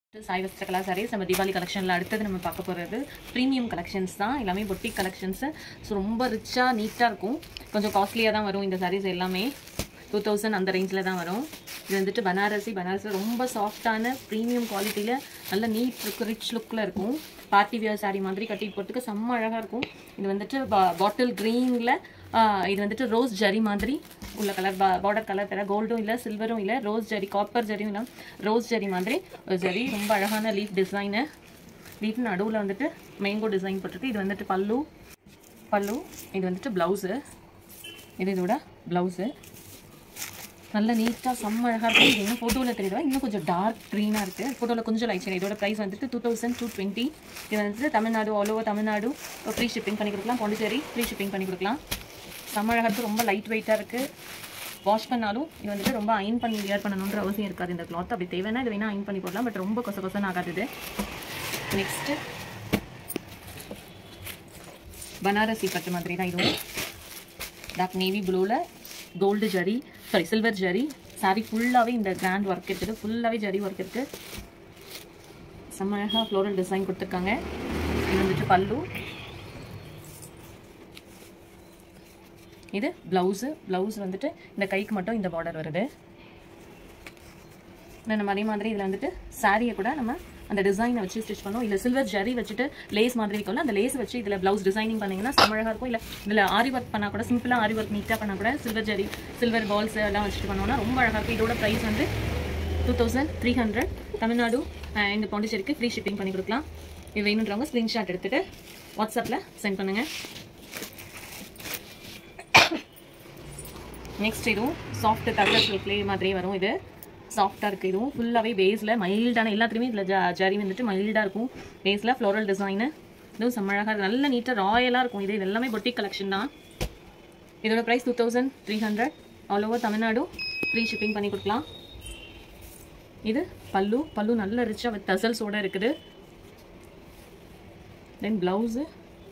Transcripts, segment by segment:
சாய் வஸ்திர கலா சாரீஸ் நம்ம தீபாவளி கலெக்ஷனில் அடுத்தது நம்ம பார்க்க போகிறது ப்ரீமியம் கலெக்ஷன்ஸ் தான் எல்லாமே பொட்டிக் கலெக்ஷன்ஸு ஸோ ரொம்ப ரிச்சாக நீட்டாக இருக்கும் கொஞ்சம் காஸ்ட்லியாக தான் வரும் இந்த சாரீஸ் எல்லாமே டூ தௌசண்ட் அந்த ரேஞ்சில் தான் வரும் இது வந்துட்டு பனாரசி பனாரசி ரொம்ப சாஃப்டான ப்ரீமியம் குவாலிட்டியில் நல்ல நீட் லுக் ரிச் லுக்கில் இருக்கும் பார்ட்டி வியர் saree மாதிரி கட்டி போகிறதுக்கு செம்ம அழகாக இருக்கும் இது வந்துட்டு பாட்டில் க்ரீனில் இது வந்துட்டு ரோஸ் ஜரி மாதிரி உள்ள கலர் பார்டர் கலர் தர கோல்டும் இல்லை சில்வரும் இல்லை ரோஸ் ஜரி காப்பர் ஜரியும் இல்லை ரோஸ் ஜரி மாதிரி ஒரு ஜரி ரொம்ப அழகான லீஃப் டிசைனு லீஃப் நடுவில் வந்துட்டு மேங்கோ டிசைன் போட்டிருக்கு இது வந்துட்டு பல்லு பல்லு இது வந்துட்டு ப்ளவுஸு இது இதோட ப்ளவுஸு நல்ல நீட்டாக செம்ம அழகாக இருக்கும் இது இன்னும் ஃபோட்டோவில் தெரியுதா இன்னும் கொஞ்சம் டார்க் க்ரீனாக இருக்குது ஃபோட்டோவில் கொஞ்சம் லைட் இதோட ப்ரைஸ் வந்துட்டு டூ தௌசண்ட் டூ டுவெண்ட்டி இது வந்துட்டு Tamil Nadu all over Tamil Nadu free shipping பண்ணி கொடுக்கலாம் பாண்டிச்சேரி ஃப்ரீ ஷிப்பிங் பண்ணி கொடுக்கலாம் செம்ம அழகாக இருக்குது ரொம்ப லைட் வெயிட்டாக இருக்குது வாஷ் பண்ணாலும் இது வந்துட்டு ரொம்ப அயன் பண்ணி வியர் பண்ணணுன்ற அவசியம் இருக்காது இந்த கிளாத் அப்படி தேவைன்னா இது வேணால் அயன் பண்ணி போடலாம் பட் ரொம்ப கொச கொசன்னு ஆகாது இது நெக்ஸ்ட்டு பனாரசி பட்டு மாதிரி தான் இதுவும் டார்க் நேவி ப்ளூவில் கோல்டு ஜரி சாரி சில்வர் ஜரி சாரி ஃபுல்லாகவே இந்த கிராண்ட் ஒர்க் இருக்குது ஃபுல்லாகவே ஜரி ஒர்க் இருக்குது செம்ம அழகாக ஃப்ளோரல் டிசைன் கொடுத்துருக்காங்க இது வந்துட்டு பல்லு இது ப்ளவுஸு ப்ளவுஸ் வந்துட்டு இந்த கைக்கு மட்டும் இந்த பார்டர் வருது நம்ம அதே மாதிரி இதில் வந்துட்டு சாரியை கூட நம்ம அந்த டிசைனை வச்சு ஸ்டிச் பண்ணோம் இல்லை சில்வர் ஜரி வச்சுட்டு லேஸ் மாதிரி இருக்கும்ல அந்த லேஸ் வச்சு இதில் ப்ளவுஸ் டிசைனிங் பண்ணிங்கன்னா செம்மழகாக இருக்கும் இல்லை இதில் ஆரி ஒர்க் பண்ணால் கூட சிம்பிளாக ஆரி ஒர்க் நீட்டாக பண்ணால் கூட சில்வர் ஜரி சில்வர் பால்ஸ் எல்லாம் வச்சுட்டு பண்ணோம்னா ரொம்ப அழகாக இருக்கும் இதோட ப்ரைஸ் வந்து two thousand three hundred Tamil Nadu இந்த பாண்டிச்சேரிக்கு ஃப்ரீ ஷிப்பிங் பண்ணி கொடுக்கலாம் இது வேணுன்றவங்க ஸ்க்ரீன்ஷாட் எடுத்துகிட்டு வாட்ஸ்அப்பில் சென்ட் பண்ணுங்கள் நெக்ஸ்ட் இதுவும் சாஃப்ட் தகவல் சில்க்லே மாதிரியே வரும் இது சாஃப்டாக இருக்குது இதுவும் ஃபுல்லாகவே பேஸில் மைல்டான எல்லாத்துலேயுமே இதில் ஜ ஜரி வந்துட்டு மைல்டாக இருக்கும் பேஸில் ஃப்ளோரல் டிசைனு இதுவும் செம்மழகாக இருக்குது நல்ல நீட்டாக ராயலாக இருக்கும் இது இது எல்லாமே பொட்டிக் கலெக்ஷன் தான் இதோட price two thousand three hundred all over Tamil Nadu free shipping பண்ணி கொடுக்கலாம் இது பல்லு பல்லு நல்ல ரிச்சாக வித் தசல்ஸோடு இருக்குது தென் ப்ளவுஸு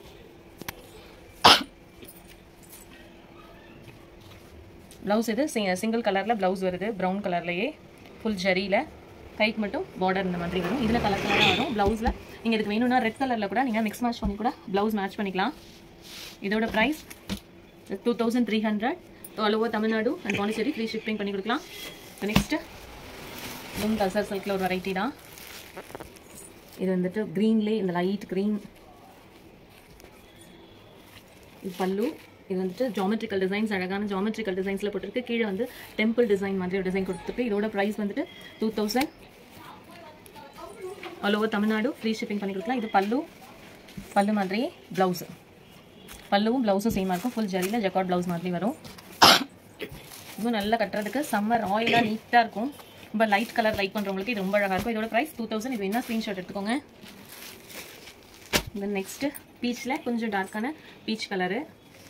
ப்ளவுஸ் இது சிங்கிள் கலரில் ப்ளவுஸ் வருது ப்ரௌன் கலர்லேயே ஃபுல் ஜரியில் கைக்கு மட்டும் பார்டர் இந்த மாதிரி வரும் இதில் கலர் கலராக வரும் ப்ளவுஸில் நீங்கள் இதுக்கு வேணும்னா ரெட் கலரில் கூட நீங்கள் மிக்ஸ் மேட்ச் பண்ணி கூட ப்ளவுஸ் மேட்ச் பண்ணிக்கலாம் இதோட price two thousand three hundred all over Tamil Nadu and Pondicherry free shipping பண்ணி கொடுக்கலாம் நெக்ஸ்ட்டு இதுவும் தசர் சில்கில் ஒரு வெரைட்டி தான் இது வந்துட்டு க்ரீன்லேயே இந்த லைட் க்ரீன் இது பல்லு இது வந்துட்டு ஜாமெட்ரிக்கல் டிசைன்ஸ் அழகான ஜாமெட்ரிக்கல் டிசைன்ஸில் போட்டிருக்கு கீழே வந்து டெம்பிள் டிசைன் மாதிரி ஒரு டிசைன் கொடுத்துருக்கு இதோட ப்ரைஸ் வந்துட்டு two thousand all over Tamil Nadu free shipping பண்ணி கொடுக்கலாம் இது பல்லு பல்லு மாதிரியே ப்ளவுஸு பல்லுவும் ப்ளவுஸும் சேமாக இருக்கும் ஃபுல் ஜரியில் ஜக்காட் ப்ளவுஸ் மாதிரி வரும் இதுவும் நல்லா கட்டுறதுக்கு செம்ம ராயலாக நீட்டாக இருக்கும் ரொம்ப லைட் கலர் லைக் பண்ணுறவங்களுக்கு இது ரொம்ப அழகாக இருக்கும் இதோட ப்ரைஸ் டூ தௌசண்ட் இது என்ன ஸ்க்ரீன்ஷாட் எடுத்துக்கோங்க தென் நெக்ஸ்ட்டு பீச்சில் கொஞ்சம் டார்க்கான பீச் கலரு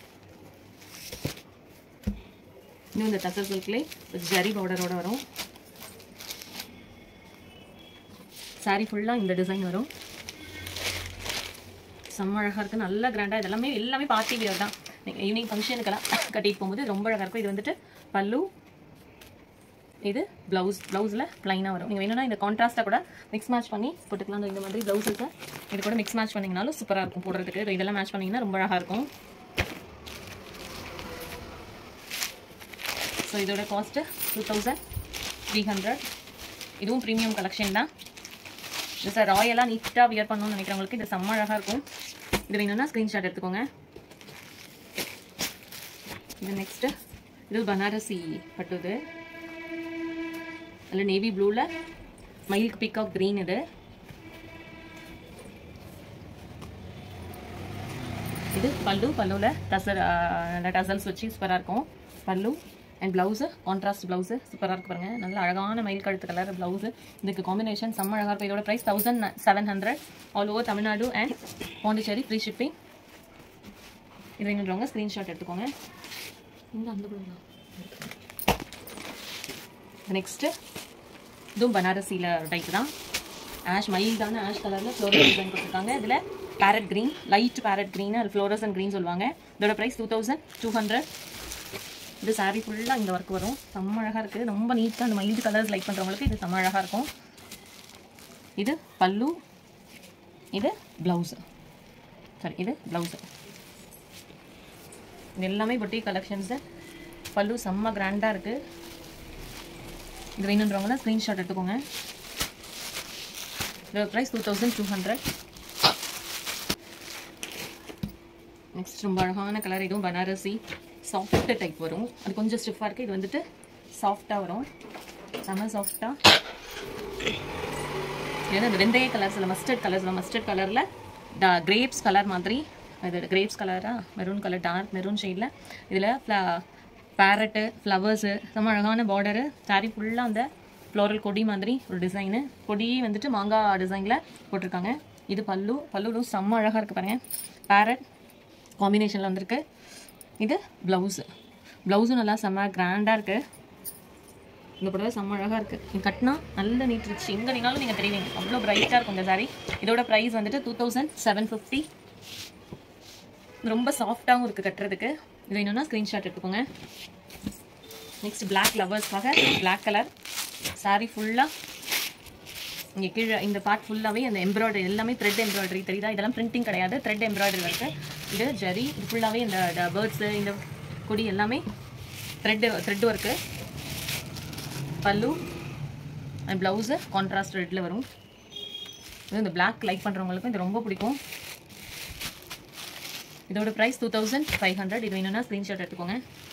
இன்னும் இந்த டசர் சில்க்லே ஜரி பார்டரோட வரும் சாரி ஃபுல்லாக இந்த டிசைன் வரும் செம்ம அழகாக இருக்குது நல்லா கிராண்டாக இதெல்லாமே எல்லாமே பார்ட்டி வியர் தான் நீங்கள் ஈவினிங் ஃபங்க்ஷனுக்கெல்லாம் கட்டிட்டு போகும்போது ரொம்ப அழகாக இருக்கும் இது வந்துட்டு பல்லு இது ப்ளவுஸ் ப்ளவுஸில் ப்ளைனாக வரும் நீங்கள் வேணும்னா இந்த கான்ட்ராஸ்ட்டாக கூட மிக்ஸ் மேட்ச் பண்ணி போட்டுக்கலாம் இந்த மாதிரி ப்ளவுஸுக்கு இது கூட மிக்ஸ் மேட்ச் பண்ணிங்கனாலும் சூப்பராக இருக்கும் போடுறதுக்கு இதெல்லாம் மேட்ச் பண்ணிங்கன்னா ரொம்ப அழகாக இருக்கும் ஸோ இதோட cost two thousand three hundred இதுவும் ப்ரீமியம் கலெக்ஷன் தான் இது சார் ராயலாக நீட்டாக வியர் பண்ணணும்னு நினைக்கிறவங்களுக்கு இது செம்ம அழகாக இருக்கும் இது வேணும்னா ஸ்க்ரீன்ஷாட் எடுத்துக்கோங்க இது நெக்ஸ்ட்டு இது பனாரசி பட்டுது அதில் நேவி ப்ளூவில் மயில்க் பிகாக் க்ரீன் இது இது பல்லு பல்லுவில் டசர் டசல்ஸ் வச்சு சூப்பராக இருக்கும் பல்லு அண்ட் ப்ளவுஸு கான்ட்ராஸ்ட் ப்ளவுஸு சூப்பராக இருக்கு பாருங்க நல்ல அழகான மயில் கழுத்து கலர் ப்ளவுஸு இதுக்கு காம்பினேஷன் செம்ம அழகாக இருக்கும் இதோட price thousand seven hundred all over Tamil Nadu and Pondicherry free shipping இது வேணுன்றவங்க ஸ்க்ரீன்ஷாட் எடுத்துக்கோங்க இங்கே அந்த நெக்ஸ்ட்டு இதுவும் பனாரசியில் டைப் தான் ஆஷ் மைல்டான ஆஷ் கலரில் ஃப்ளோரல் டிசைன் கொடுத்துருக்காங்க இதில் parrot green light parrot green அது ஃப்ளோரஸ் அண்ட் க்ரீன் சொல்லுவாங்க இதோட price two thousand two hundred இது சாரீ ஃபுல்லாக இந்த ஒர்க் வரும் செம்ம அழகாக இருக்குது ரொம்ப நீட்டாக அந்த மைல்டு கலர்ஸ் லைக் பண்ணுறவங்களுக்கு இது செம்ம அழகாக இருக்கும் இது பல்லு இது ப்ளவுஸு சாரி இது ப்ளவுஸு இது எல்லாமே பொட்டி கலெக்ஷன்ஸு பல்லு செம்ம கிராண்டாக இருக்குது இது வேணுன்றவங்க ஸ்க்ரீன்ஷாட் எடுத்துக்கோங்க இதோட price two thousand two hundred next ரொம்ப அழகான கலர் இதுவும் பனாரசி சாஃப்ட் டைப் வரும் அது கொஞ்சம் ஸ்டிஃபாக இருக்குது இது வந்துட்டு சாஃப்டாக வரும் செம்ம சாஃப்டாக இது வந்து வெந்தய கலர்ஸில் மஸ்டர்ட் கலர்ஸில் மஸ்டர்ட் கலரில் டா கிரேப்ஸ் கலர் மாதிரி இது கிரேப்ஸ் கலரா மெரூன் கலர் டார்க் மெரூன் ஷேடில் இதில் ஃப்ளா பேரட்டு ஃப்ளவர்ஸு செம்ம அழகான பார்டரு சாரி ஃபுல்லாக அந்த ஃப்ளோரல் கொடி மாதிரி ஒரு டிசைனு கொடி வந்துட்டு மாங்காய் டிசைனில் போட்டிருக்காங்க இது பல்லு பல்லுலும் செம்ம அழகாக இருக்குது பாருங்கள் பேரட் காம்பினேஷனில் வந்திருக்கு இது ப்ளவுஸு ப்ளவுஸும் நல்லா செம்ம கிராண்டாக இருக்குது இந்த புடவை செம்ம அழகாக இருக்குது நீங்கள் கட்டினா நல்ல நீட் ரிச் எங்கே நீங்களும் நீங்கள் தெரியுவீங்க அவ்வளோ பிரைட்டாக இருக்கும் இந்த saree இதோட ப்ரைஸ் வந்துட்டு டூ தௌசண்ட் செவன் ஃபிஃப்டி ரொம்ப சாஃப்டாகவும் இருக்குது கட்டுறதுக்கு இது வேணும்னா ஸ்க்ரீன்ஷாட் எடுத்துக்கோங்க நெக்ஸ்ட் Black லவர்ஸ்க்காக Black கலர் saree ஃபுல்லாக இங்கே கீழே இந்த பார்ட் ஃபுல்லாகவே அந்த எம்ப்ராய்டரி எல்லாமே த்ரெட் எம்ப்ராய்டரி தெரியுதா இதெல்லாம் பிரிண்டிங் கிடையாது த்ரெட் எம்ப்ராய்டரி இருக்குது இது ஜரி இது ஃபுல்லாகவே இந்த பேர்ட்ஸு இந்த கொடி எல்லாமே த்ரெட்டு த்ரெட் ஒர்க்கு பல்லு அண்ட் ப்ளவுஸு கான்ட்ராஸ்ட் ரெட்டில் வரும் இது இந்த Black லைக் பண்ணுறவங்களுக்கும் இது ரொம்ப பிடிக்கும் இதோட price two thousand five hundred இது வேணும்னா ஸ்க்ரீன்ஷாட் எடுத்துக்கோங்க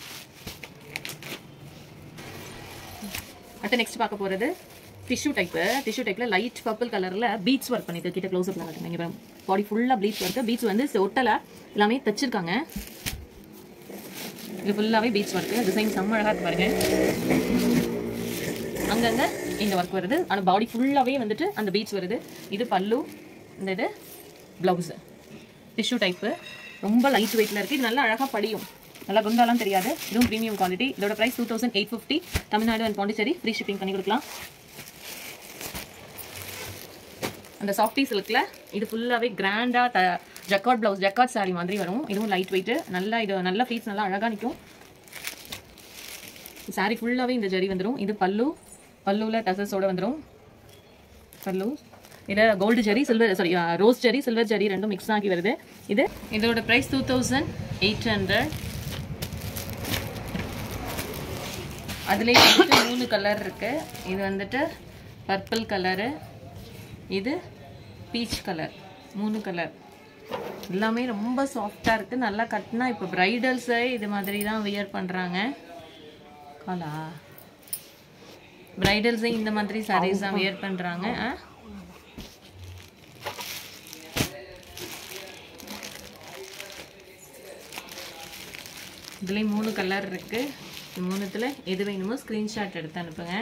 அடுத்து நெக்ஸ்ட் பார்க்க போகிறது டிஷ்யூ டைப்பு டிஷ்யூ டைப்பில் லைட் பர்பிள் கலரில் பீட்ஸ் ஒர்க் பண்ணிட்டு கிட்ட க்ளோஸ் அப்பில் காட்டுங்க இங்கே பாடி ஃபுல்லாக ப்ளீச் ஒர்க்கு பீட்ஸ் வந்து ஒட்டலை எல்லாமே தச்சிருக்காங்க இது ஃபுல்லாகவே பீட்ஸ் ஒர்க்கு டிசைன் செம்ம அழகாக இருக்கு பாருங்க அங்கங்கே இந்த ஒர்க் வருது ஆனால் பாடி ஃபுல்லாகவே வந்துட்டு அந்த பீட்ஸ் வருது இது பல்லு இந்த இது ப்ளவுஸு டிஷ்யூ டைப்பு ரொம்ப லைட் வெயிட்டில் இருக்குது இது நல்லா அழகாக படியும் நல்லா குண்டாலாம் தெரியாது இதுவும் ப்ரீமியம் குவாலிட்டி இதோட price two thousand eight fifty Tamil Nadu and Pondicherry free shipping பண்ணி கொடுக்கலாம் அந்த சாஃப்டி சில்கில் இது ஃபுல்லாகவே கிராண்டாக the jacquard blouse jacquard saree மாதிரி வரும் இதுவும் லைட் வெயிட்டு நல்லா இது நல்ல ஃபீஸ் நல்லா அழகாக நிற்கும் saree ஃபுல்லாகவே இந்த ஜரி வந்துடும் இது பல்லு பல்லுவில் டசஸோட வந்துடும் பல்லு இது gold zari silver sari rose zari silver zari ரெண்டும் மிக்ஸ் ஆகி வருது இது இதோட price two thousand eight hundred அதுலேயே வந்துட்டு மூணு கலர் இருக்கு இது வந்துட்டு பர்பிள் கலரு இது பீச் கலர் மூணு கலர் எல்லாமே ரொம்ப சாஃப்டாக இருக்குது நல்லா கட்டினா இப்போ ப்ரைடல்ஸே இது மாதிரி தான் வியர் பண்ணுறாங்க காலா பிரைடல்ஸே இந்த மாதிரி sarees தான் வியர் பண்ணுறாங்க ஆ இதுலேயும் மூணு கலர் இருக்கு இந்த மூணுத்தில் எது வேணுமோ ஸ்க்ரீன்ஷாட் எடுத்து அனுப்புங்க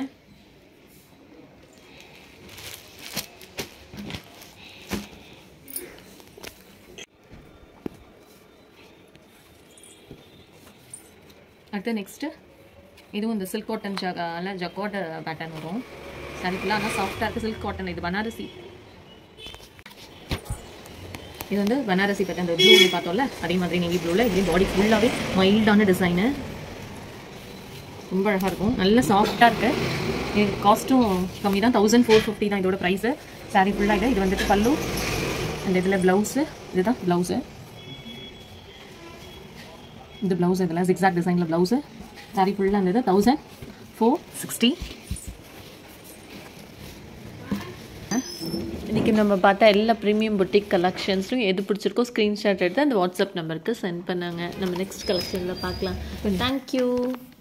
அடுத்து நெக்ஸ்ட்டு இதுவும் இந்த சில்க் காட்டன் ஜகால ஜக்காட் பேட்டர்ன் வரும் சாரி ஃபுல்லாக ஆனால் சாஃப்டாக இருக்குது சில்க் காட்டன் இது பனாரசி இது வந்து பனாரசி பேட்டர்ன் இந்த ப்ளூ பார்த்தோம்ல அதே மாதிரி நேவி ப்ளூவில் இதுலேயும் பாடி ஃபுல்லாகவே மைல்டான டிசைனு ரொம்ப அழகாக இருக்கும் நல்ல சாஃப்டாக இருக்கு இது காஸ்ட்டும் கம்மி தான் தௌசண்ட் ஃபோர் ஃபிஃப்டி தான் இதோட ப்ரைஸு சாரி ஃபுல்லாக இது இது வந்துட்டு பல்லு அந்த இதில் ப்ளவுஸு இதுதான் ப்ளவுஸு இது ப்ளவுஸ் இதில் ஜிக்ஸாக் டிசைனில் ப்ளவுஸு சாரி ஃபுல்லாக இருந்தது தௌசண்ட் ஃபோர் சிக்ஸ்டி இன்றைக்கி நம்ம பார்த்த எல்லா ப்ரீமியம் புட்டிக் கலெக்ஷன்ஸும் எது பிடிச்சிருக்கோ ஸ்க்ரீன்ஷாட் எடுத்து அந்த வாட்ஸ்அப் நம்பருக்கு சென்ட் பண்ணாங்க நம்ம நெக்ஸ்ட் கலெக்ஷனில் பார்க்கலாம் தேங்க்யூ